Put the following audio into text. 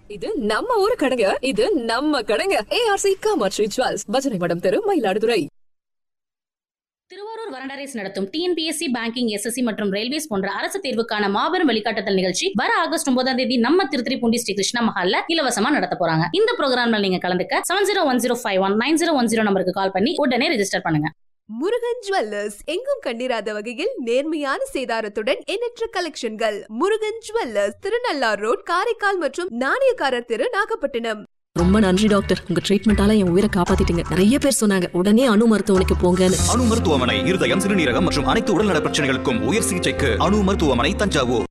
இது நம்ம ஊரு கடைங்க இது நம்ம கடைங்க ஏஆர்சி காமாட்சி ஜுவல்ஸ் பஜனை மடம் தெரு மயிலாடுதுறை திருவாரூர் வரண்டரேஸ் நடத்தும் டிஎன்பிஎஸ்சி பேங்கிங் எஸ்எஸ்சி மற்றும் ரயில்வேஸ் போன்ற அரசு தேர்வுக்கான மாபெரும் வழிகாட்டுதல் நிகழ்ச்சி வர ஆகஸ்ட் ஒன்பதாம் தேதி நம்ம திருத்திரிப்பூண்டி ஸ்ரீ கிருஷ்ணா மஹால்ல இலவசமா நடத்த போறாங்க இந்த ப்ரோக்ராம்ல நீங்க கலந்துக்க seven zero one zero five one nine zero one zero நம்பருக்கு கால் பண்ணி உடனே ரெஜிஸ்டர் பண்ணுங்க முருகன் ஜுவல்லர்ஸ் எங்கும் கண்டிராத வகையில் நேர்மையான சேதாரத்துடன் எண்ணற்ற கலெக்ஷன்கள் முருகன் ஜுவல்லர்ஸ் திருநள்ளார் ரோட் காரைக்கால் மற்றும் நாணயக்காரர் தெரு நாகப்பட்டினம் ரொம்ப நன்றி டாக்டர் உங்க ட்ரீட்மெண்டால என் உயிரை காப்பாத்திட்டீங்க நிறைய பேர் சொன்னாங்க உடனே அணு மருத்துவமனைக்கு போங்கன்னு அணு மருத்துவமனை இருதயம் சிறுநீரகம் மற்றும் அனைத்து உடல்நல பிரச்சனைகளுக்கும் உயர் சிகிச்சைக்கு அணு மருத்துவமனை தஞ்சாவூர்